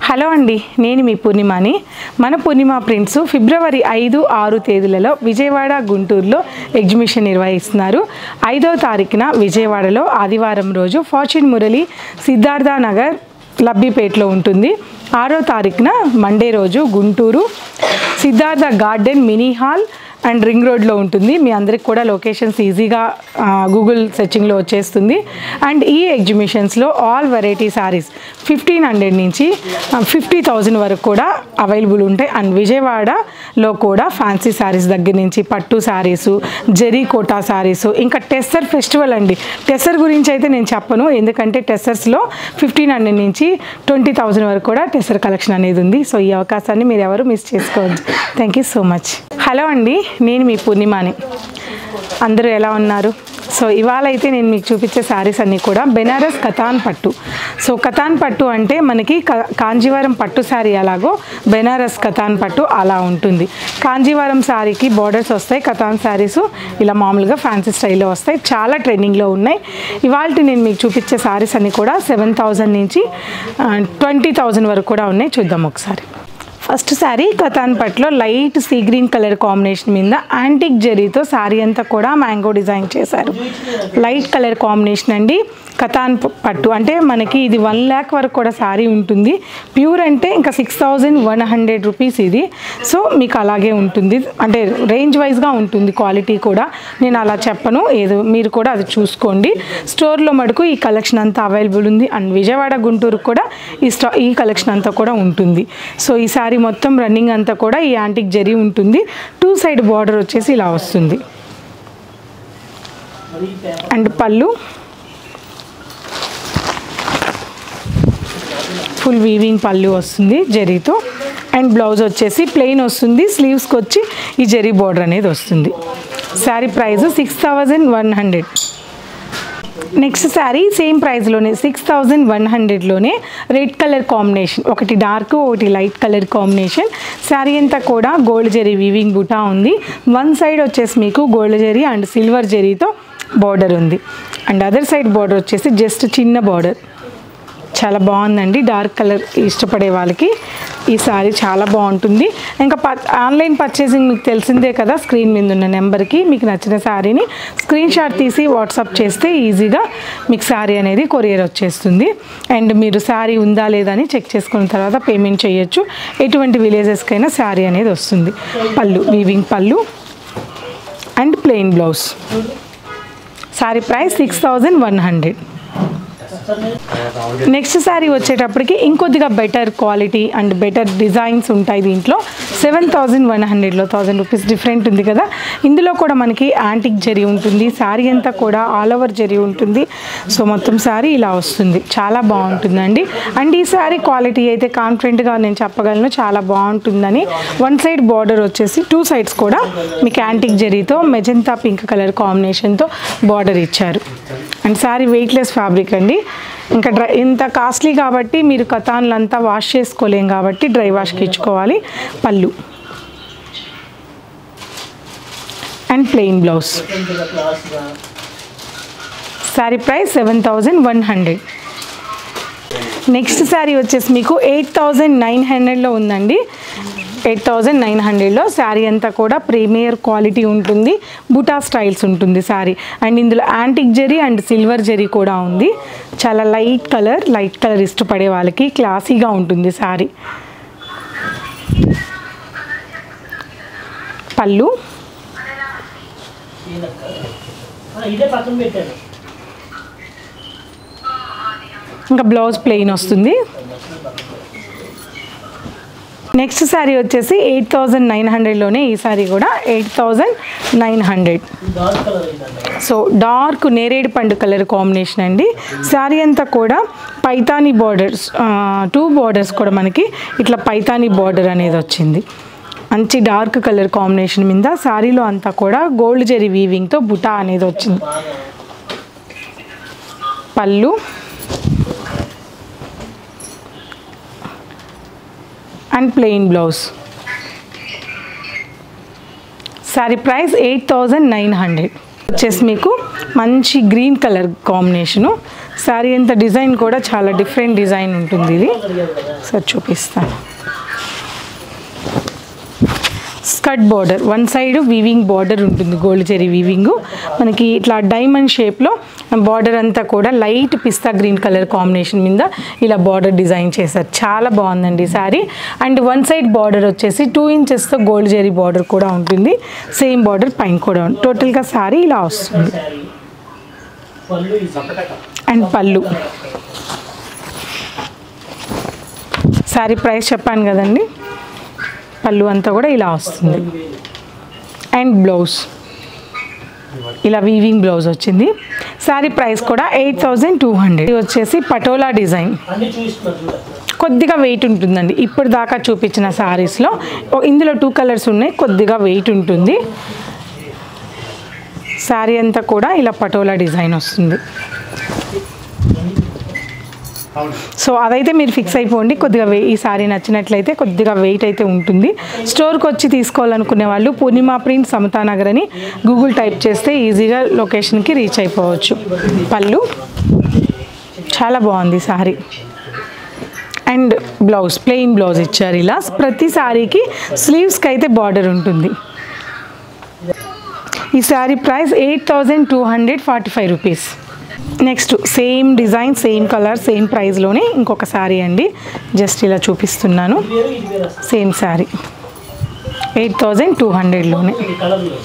Hello అండి నేను మీ పూర్ణిమని మన పూర్ణిమ ప్రింట్స్ ఫిబ్రవరి ఐదు ఆరు తేదీలలో విజయవాడ గుంటూరులో ఎగ్జిబిషన్ నిర్వహిస్తున్నారు ఐదవ తారీఖున విజయవాడలో ఆదివారం రోజు ఫార్చ్యూన్ మురళి సిద్ధార్థ నగర్ లబ్బిపేటలో ఉంటుంది ఆరో తారీఖున మండే రోజు Guntur Siddhartha garden mini hall and ring రోడ్లో ఉంటుంది మీ అందరికి కూడా లొకేషన్స్ ఈజీగా గూగుల్ సెర్చింగ్లో వచ్చేస్తుంది అండ్ ఈ ఎగ్జిబిషన్స్లో all variety sarees fifteen hundred నుంచి ఫిఫ్టీ థౌజండ్ వరకు కూడా అవైలబుల్ ఉంటాయి అండ్ విజయవాడలో కూడా ఫ్యాన్సీ శారీస్ దగ్గర నుంచి పట్టు శారీసు జరీ కోటా శారీసు ఇంకా టెస్సర్ ఫెస్టివల్ అండి టెస్సర్ గురించి అయితే నేను చెప్పను ఎందుకంటే టెస్సర్స్లో ఫిఫ్టీన్ హండ్రెడ్ నుంచి ట్వంటీ థౌజండ్ వరకు కూడా టెస్సర్ కలెక్షన్ అనేది ఉంది సో ఈ అవకాశాన్ని మీరు ఎవరు మిస్ చేసుకోవచ్చు thank you so much hello అండి నేను మీ పూర్ణిమాని అందరూ ఎలా ఉన్నారు సో ఇవాళ అయితే నేను మీకు చూపించే శారీస్ అన్నీ కూడా బెనారస్ కథాన్ పట్టు సో కథాన్ పట్టు అంటే మనకి క- కాంజీవరం పట్టు శారీ ఎలాగో బెనారస్ కథాన్ పట్టు అలా ఉంటుంది కాంజీవరం శారీకి బార్డర్స్ వస్తాయి కథాన్ శారీస్ ఇలా మామూలుగా ఫ్యాన్సీ స్టైల్లో వస్తాయి చాలా ట్రెండింగ్లో ఉన్నాయి ఇవాళ నేను మీకు చూపించే శారీస్ అన్నీ కూడా సెవెన్ థౌజండ్ నుంచి ట్వంటీ థౌజండ్ వరకు కూడా ఉన్నాయి చూద్దాం ఒకసారి ఫస్ట్ శారీ కథాన్ పట్లో light sea green colour combination మీద యాంటిక్ జరీతో శారీ అంతా కూడా మ్యాంగో డిజైన్ చేశారు లైట్ కలర్ కాంబినేషన్ అండి కథాన్ ప- పట్టు అంటే మనకి ఇది వన్ ల్యాక్ వరకు కూడా శారీ ఉంటుంది ప్యూర్ అంటే ఇంకా six thousand one hundred rupees ఇది సో మీకు అలాగే ఉంటుంది అంటే రేంజ్ వైజ్గా ఉంటుంది క్వాలిటీ కూడా నేను అలా చెప్పను ఏదో మీరు కూడా అది చూసుకోండి స్టోర్లో మటుకు ఈ కలెక్షన్ అంతా అవైలబుల్ ఉంది అండ్ విజయవాడ గుంటూరు కూడా ఈ స్టా ఈ కలెక్షన్ అంతా కూడా ఉంటుంది సో ఈ శారీ మొత్తం రన్నింగ్ అంతా కూడా ఈ యాంటిక్ జరీ ఉంటుంది టూ సైడ్ బార్డర్ వచ్చేసి ఇలా వస్తుంది అండ్ పళ్ళు ఫుల్ వీవింగ్ పళ్ళు వస్తుంది జరీతో అండ్ బ్లౌజ్ వచ్చేసి ప్లెయిన్ వస్తుంది స్లీవ్స్కి వచ్చి ఈ జరీ బార్డర్ అనేది వస్తుంది sari price six thousand one hundred next saree same ప్రైస్లోనే సిక్స్ థౌజండ్ వన్ హండ్రెడ్లోనే రెడ్ కలర్ కాంబినేషన్ ఒకటి డార్క్ ఒకటి లైట్ కలర్ కాంబినేషన్ శారీ అంతా కూడా గోల్డ్ జరీ వీవింగ్ బుటా ఉంది వన్ సైడ్ వచ్చేసి మీకు గోల్డ్ జరీ అండ్ సిల్వర్ జరీతో బార్డర్ ఉంది అండ్ అదర్ సైడ్ బార్డర్ వచ్చేసి జస్ట్ చిన్న బార్డర్ చాలా బాగుందండి డార్క్ కలర్ ఇష్టపడే వాళ్ళకి ఈ సారీ చాలా బాగుంటుంది ఇంకా ప ఆన్లైన్ పర్చేసింగ్ మీకు తెలిసిందే కదా స్క్రీన్ మీద ఉన్న నెంబర్కి మీకు నచ్చిన శారీని స్క్రీన్ షాట్ తీసి వాట్సాప్ చేస్తే ఈజీగా మీకు శారీ అనేది కొరియర్ వచ్చేస్తుంది అండ్ మీరు శారీ ఉందా లేదా అని చెక్ చేసుకున్న తర్వాత పేమెంట్ చేయొచ్చు ఎటువంటి విలేజెస్కైనా శారీ అనేది వస్తుంది pallu weaving pallu and plain blouse sari price six thousand one hundred next sari వచ్చేటప్పటికి ఇంకొద్దిగా better quality and better designs ఉంటాయి దీంట్లో సెవెన్ థౌజండ్ వన్ హండ్రెడ్లో థౌజండ్ రూపీస్ డిఫరెంట్ ఉంది కదా ఇందులో కూడా మనకి యాంటిక్ జరీ ఉంటుంది శారీ అంతా కూడా ఆల్ ఓవర్ జరీ ఉంటుంది సో మొత్తం శారీ ఇలా వస్తుంది చాలా బాగుంటుందండి అండ్ ఈ శారీ క్వాలిటీ అయితే కాన్ఫిడెంట్గా నేను చెప్పగలను చాలా బాగుంటుందని వన్ సైడ్ బార్డర్ వచ్చేసి టూ సైడ్స్ కూడా మీకు యాంటిక్ జరీతో మెజంతా పింక్ కలర్ కాంబినేషన్తో బార్డర్ ఇచ్చారు అండ్ శారీ వెయిట్లెస్ ఫ్యాబ్రిక్ అండి ఇంకా డ్రై ఇంత కాస్ట్లీ కాబట్టి మీరు కథాన్లంతా వాష్ చేసుకోలేం కాబట్టి డ్రై వాష్కి ఇచ్చుకోవాలి pallu and plain blouse sari price seven thousand one hundred next sari వచ్చేసి మీకు ఎయిట్ థౌజండ్ నైన్ హండ్రెడ్లో ఉందండి ఎయిట్ థౌజండ్ నైన్ హండ్రెడ్లో శారీ అంతా కూడా ప్రీమియర్ క్వాలిటీ ఉంటుంది బుటా స్టైల్స్ ఉంటుంది శారీ అండ్ ఇందులో antique zari and silver zari కూడా ఉంది చాలా లైట్ కలర్ లైట్ కలర్ ఇష్టపడే వాళ్ళకి క్లాసీగా ఉంటుంది శారీ పళ్ళు ఇదే పక్కన పెట్టాను ఇంకా బ్లౌజ్ ప్లెయిన్ వస్తుంది నెక్స్ట్ శారీ వచ్చేసి ఎయిట్ థౌజండ్ నైన్ హండ్రెడ్లోనే ఈ శారీ కూడా eight thousand nine hundred dark colour అయిందండి సో డార్క్ నేరేడు పండు కలర్ కాంబినేషన్ అండి శారీ అంతా కూడా పైతానీ బార్డర్స్ టూ బార్డర్స్ కూడా మనకి ఇట్లా పైతానీ బార్డర్ అనేది వచ్చింది మంచి డార్క్ కలర్ కాంబినేషన్ మీద శారీలో అంతా కూడా గోల్డ్ జరీ వీవింగ్తో బుటా అనేది వచ్చింది pallu and plain blouse sari price eight thousand nine hundred వచ్చేసి మీకు మంచి గ్రీన్ కలర్ కాంబినేషను శారీ అంత డిజైన్ కూడా చాలా డిఫరెంట్ డిజైన్ ఉంటుంది ఇది సార్ చూపిస్తాను skirt border one side weaving border ఉంటుంది గోల్డ్ జెరీ వీవింగ్ మనకి ఇట్లా డైమండ్ షేప్లో బార్డర్ అంతా కూడా light pista green colour combination మీద ఇలా బార్డర్ డిజైన్ చేశారు చాలా బాగుందండి sari and one side border వచ్చేసి టూ ఇంచెస్తో గోల్డ్ జెరీ బార్డర్ కూడా ఉంటుంది సేమ్ బార్డర్ పైన కూడా ఉంటుంది టోటల్గా శారీ ఇలా వస్తుంది శారీ పళ్ళు ఇది అండ్ పళ్ళు శారీ ప్రైస్ చెప్పాను కదండి పళ్ళు అంతా కూడా ఇలా వస్తుంది అండ్ బ్లౌజ్ ఇలా వీవింగ్ బ్లౌజ్ వచ్చింది శారీ ప్రైస్ కూడా ఎయిట్ థౌజండ్ టూ హండ్రెడ్ ఇది వచ్చేసి పటోలా డిజైన్ అన్ని చూపిస్తున్నారు చూడండి కొద్దిగా వెయిట్ ఉంటుందండి ఇప్పుడు దాకా చూపించిన శారీస్లో ఇందులో టూ కలర్స్ ఉన్నాయి కొద్దిగా వెయిట్ ఉంటుంది శారీ అంతా కూడా ఇలా పటోలా డిజైన్ వస్తుంది సో అదైతే మీరు ఫిక్స్ అయిపోండి కొద్దిగా వే ఈ సారీ నచ్చినట్లయితే కొద్దిగా వెయిట్ అయితే ఉంటుంది స్టోర్కి వచ్చి తీసుకోవాలనుకునే వాళ్ళు పూర్ణిమ ప్రింట్ సమతానగర్ అని గూగుల్ టైప్ చేస్తే ఈజీగా లొకేషన్కి రీచ్ అయిపోవచ్చు పళ్ళు చాలా బాగుంది sari and blouse plain blouse ఇచ్చారు ఇలా ప్రతి సారీకి స్లీవ్స్కి అయితే బార్డర్ ఉంటుంది ఈ sari price eight thousand two hundred forty five rupees next same design same colour same ప్రైస్లోనే ఇంకొక శారీ అండి జస్ట్ ఇలా చూపిస్తున్నాను ఇది వేరు ఇది వేరు అసలు same sari eight thousand two హండ్రెడ్లోనే ఇది కలర్ వేరు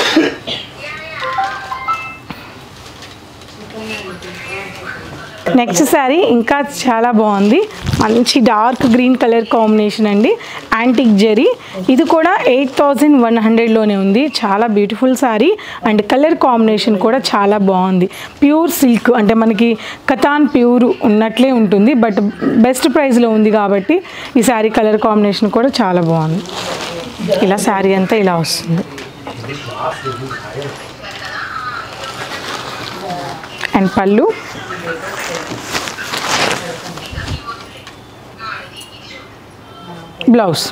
నెక్స్ట్ శారీ ఇంకా చాలా బాగుంది మంచి డార్క్ గ్రీన్ కలర్ కాంబినేషన్ అండి యాంటిక్ జెరీ ఇది కూడా ఎయిట్ థౌజండ్ వన్ హండ్రెడ్లోనే ఉంది చాలా beautiful sari and colour combination కూడా చాలా బాగుంది ప్యూర్ సిల్క్ అంటే మనకి కథాన్ ప్యూర్ ఉన్నట్లే ఉంటుంది బట్ బెస్ట్ ప్రైస్లో ఉంది కాబట్టి ఈ శారీ కలర్ కాంబినేషన్ కూడా చాలా బాగుంది ఇలా శారీ అంతా ఇలా వస్తుంది and pallu blouse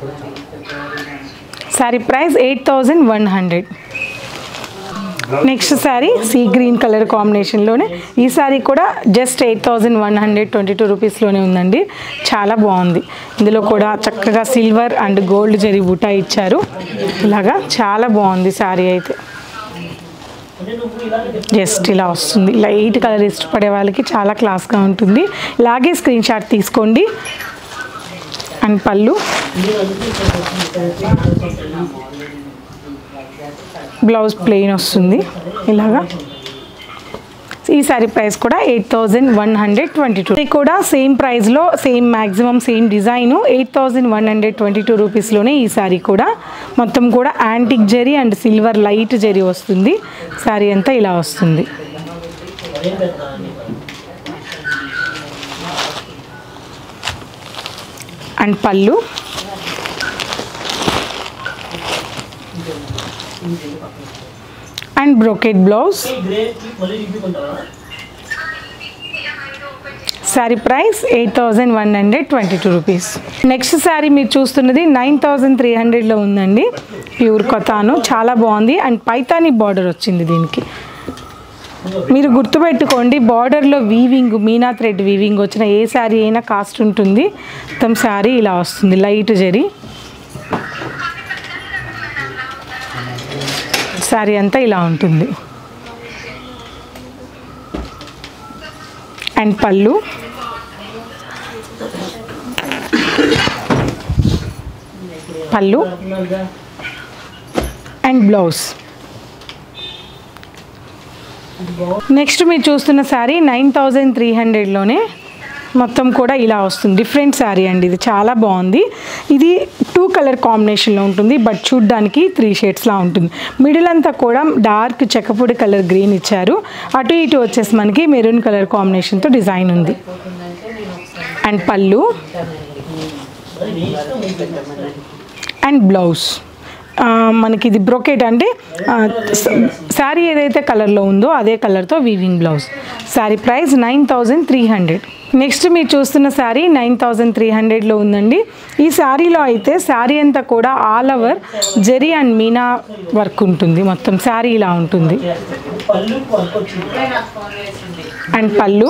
sari price eight thousand one hundred next sari sea green colour కాంబినేషన్లోనే ఈ శారీ కూడా just eight thousand one hundred twenty two రూపీస్లోనే ఉందండి చాలా బాగుంది ఇందులో కూడా చక్కగా silver and gold zari buta ఇచ్చారు ఇలాగా చాలా బాగుంది శారీ అయితే అంటే నువ్వు ఇలాగే జస్ట్ ఇలా వస్తుంది లైట్ కలర్ ఇష్టపడే వాళ్ళకి చాలా క్లాస్గా ఉంటుంది ఇలాగే స్క్రీన్ షాట్ తీసుకోండి అండ్ పళ్ళు మీరు అందుకే ఇక్కడ వచ్చి ఇక్కడ వచ్చి బ్లౌజ్ ప్లెయిన్ వస్తుంది ఇలాగా ఈ సారీ ప్రైస్ కూడా eight thousand one hundred twenty two ఇది కూడా సేమ్ ప్రైస్లో same maximum same design eight thousand one hundred twenty two రూపీస్లోనే ఈ సారీ కూడా మొత్తం కూడా antique zari and silver light zari వస్తుంది సారీ అంతా ఇలా వస్తుంది ఏం పెద్ద అని అండ్ పళ్ళు అండ్ బ్రోకెట్ బ్లౌజ్ గ్రే మళ్ళీ ఇప్పుకుంటావా sari price eight thousand one hundred twenty two rupees next sari మీరు చూస్తున్నది నైన్ థౌజండ్ త్రీ హండ్రెడ్లో ఉందండి ప్యూర్ కొతాను చాలా బాగుంది అండ్ పైతాని బార్డర్ వచ్చింది దీనికి మీరు గుర్తుపెట్టుకోండి బార్డర్లో వీవింగ్ మీనా థ్రెడ్ వీవింగ్ వచ్చిన ఏ శారీ అయినా కాస్ట్ ఉంటుంది మొత్తం శారీ ఇలా వస్తుంది లైట్ జరీ శారీ అంతా ఇలా ఉంటుంది అండ్ పళ్ళు పళ్ళు అంటున్నారుగా అండ్ బ్లౌజ్ నెక్స్ట్ మీరు చూస్తున్న శారీ నైన్ థౌజండ్ త్రీ హండ్రెడ్లోనే మొత్తం కూడా ఇలా వస్తుంది డిఫరెంట్ శారీ అండి ఇది చాలా బాగుంది ఇది టూ కలర్ కాంబినేషన్లో ఉంటుంది బట్ చూడ్డానికి త్రీ షేడ్స్లా ఉంటుంది మిడిల్ అంతా కూడా డార్క్ చెక్కపొడి కలర్ గ్రీన్ ఇచ్చారు అటు ఇటు వచ్చేసి మనకి మెరూన్ కలర్ కాంబినేషన్తో డిజైన్ ఉంది అండ్ పళ్ళు మరి నీ ఇష్టం నీకు పెట్టమని. అండ్ బ్లౌజ్ ఆ, మనకి ఇది బ్రొకెట్ అంటే శారీ ఏదైతే కలర్లో ఉందో అదే కలర్తో weaving blouse sari price nine thousand three hundred next మీరు చూస్తున్న శారీ నైన్ థౌజండ్ త్రీ హండ్రెడ్లో ఉందండి ఈ శారీలో అయితే శారీ అంతా కూడా all over zari and meena work ఉంటుంది మొత్తం శారీ ఇలా ఉంటుంది పళ్ళు వర్క్ వచ్చింది అండ్ పళ్ళు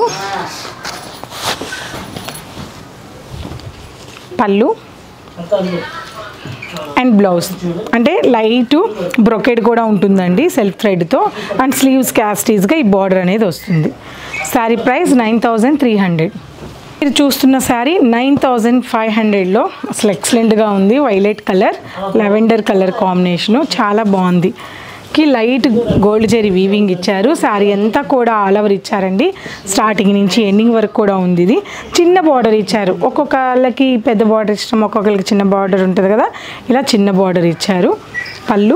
పళ్ళు అక్క అందులో అండ్ బ్లౌజ్ అంటే లైట్ బ్రొకెడ్ కూడా ఉంటుందండి సెల్ఫ్ థ్రెడ్తో అండ్ స్లీవ్స్ క్యాస్టీస్గా ఈ బార్డర్ అనేది వస్తుంది sari price nine thousand three hundred మీరు చూస్తున్న శారీ నైన్ థౌజండ్ ఫైవ్ హండ్రెడ్లో అసలు ఎక్సలెంట్గా ఉంది violet colour lavender colour combination చాలా బాగుంది కి లైట్ గోల్డ్ జెరీ వీవింగ్ ఇచ్చారు శారీ అంతా కూడా ఆల్ ఓవర్ ఇచ్చారండి స్టార్టింగ్ నుంచి ఎండింగ్ వరకు కూడా ఉంది ఇది చిన్న బార్డర్ ఇచ్చారు ఒక్కొక్కళ్ళకి పెద్ద బార్డర్ ఇష్టం ఒక్కొక్కరికి చిన్న బార్డర్ ఉంటుంది కదా ఇలా చిన్న బార్డర్ ఇచ్చారు పళ్ళు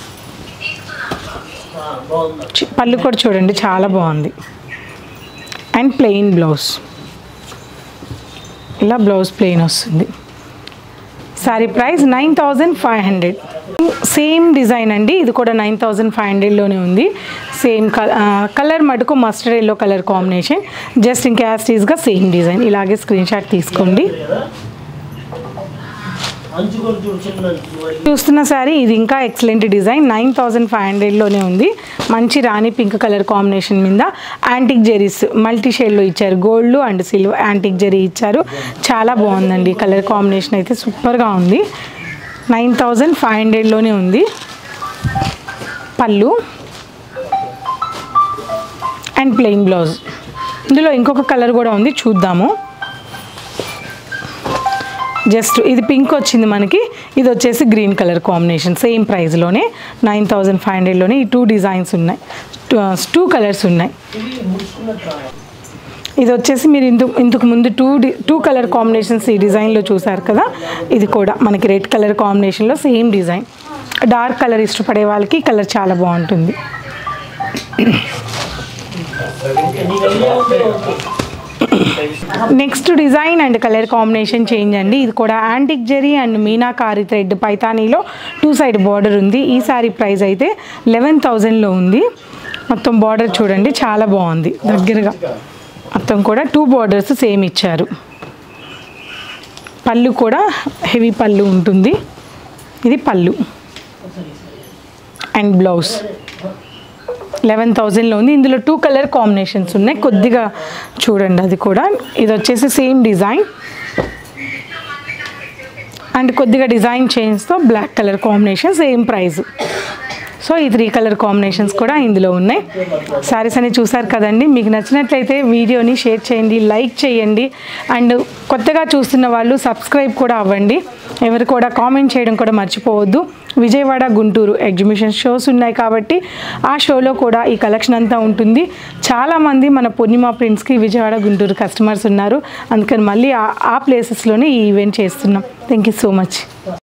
ఆ, బాగుంది చి- పళ్ళు కూడా చూడండి చాలా బాగుంది అండ్ ప్లెయిన్ బ్లౌజ్ ఇలా బ్లౌజ్ ప్లెయిన్ వస్తుంది sari price nine thousand five hundred same design అండి ఇది కూడా నైన్ థౌజండ్ ఫైవ్ హండ్రెడ్లోనే ఉంది సేమ్ కలర్ మటుకు mustard yellow colour combination just ఇంకా యాస్టీస్గా సేమ్ డిజైన్ ఇలాగే స్క్రీన్ షాట్ తీసుకోండి కదా అంచు కూడా చూడు చిన్న అంచు మరి చూస్తున్న శారీ ఇది ఇంకా excellent design nine thousand five హండ్రెడ్లోనే ఉంది మంచి రాణి పింక్ కలర్ కాంబినేషన్ మీద యాంటిక్ జెరీస్ మల్టీ షేడ్లో ఇచ్చారు gold and silver antique zari ఇచ్చారు చాలా బాగుందండి కలర్ కాంబినేషన్ అయితే సూపర్గా ఉంది నైన్ థౌజండ్ ఫైవ్ హండ్రెడ్లోనే ఉంది పళ్ళు అండ్ ప్లెయిన్ బ్లౌజ్ ఇందులో ఇంకొక కలర్ కూడా ఉంది చూద్దాము జస్ట్ ఇది పింక్ వచ్చింది మనకి ఇది వచ్చేసి గ్రీన్ కలర్ కాంబినేషన్ సేమ్ ప్రైస్లోనే నైన్ థౌజండ్ ఫైవ్ హండ్రెడ్లోనే ఈ టూ డిజైన్స్ ఉన్నాయి టూ కలర్స్ ఉన్నాయి ఇది ముడుచుకున్నట్టు ఇది వచ్చేసి మీరు ఇందుకు ఇందుకు ముందు two D two colour combinations ఈ డిజైన్లో చూసారు కదా ఇది కూడా మనకి రెడ్ కలర్ కాంబినేషన్లో సేమ్ డిజైన్ డార్క్ కలర్ ఇష్టపడే వాళ్ళకి ఈ కలర్ చాలా బాగుంటుంది నీకు ఐడియా ఉంటే okay next design and colour combination change అండి ఇది కూడా antique zari and meenakari thread పైతానీలో టూ సైడ్ బార్డర్ ఉంది ఈ సారీ ప్రైస్ అయితే లెవెన్ థౌజండ్లో ఉంది మొత్తం బార్డర్ చూడండి చాలా బాగుంది దగ్గరగా మొత్తం కూడా టూ బార్డర్స్ సేమ్ ఇచ్చారు పళ్ళు కూడా హెవీ పళ్ళు ఉంటుంది ఇది పళ్ళు అండ్ బ్లౌజ్ లెవెన్ థౌజండ్లో ఉంది ఇందులో టూ కలర్ కాంబినేషన్స్ ఉన్నాయి కొద్దిగా చూడండి అది కూడా ఇది వచ్చేసి సేమ్ డిజైన్ అండ్ కొద్దిగా డిజైన్ చేంజ్తో black colour combination same price so ఈ త్రీ కలర్ కాంబినేషన్స్ కూడా ఇందులో ఉన్నాయి శారీస్ అని చూసారు కదండి మీకు నచ్చినట్లయితే వీడియోని షేర్ చేయండి లైక్ చేయండి అండ్ కొత్తగా చూస్తున్న వాళ్ళు సబ్స్క్రైబ్ కూడా అవ్వండి ఎవరు కూడా కామెంట్ చేయడం కూడా మర్చిపోవద్దు విజయవాడ గుంటూరు ఎగ్జిబిషన్ షోస్ ఉన్నాయి కాబట్టి ఆ షోలో కూడా ఈ కలెక్షన్ అంతా ఉంటుంది చాలామంది మన పూర్ణిమ ప్రింట్స్కి విజయవాడ గుంటూరు కస్టమర్స్ ఉన్నారు అందుకని మళ్ళీ ఆ- ఆ ప్లేసెస్లోనే ఈ ఈవెంట్ చేస్తున్నాం థ్యాంక్ యూ సో మచ్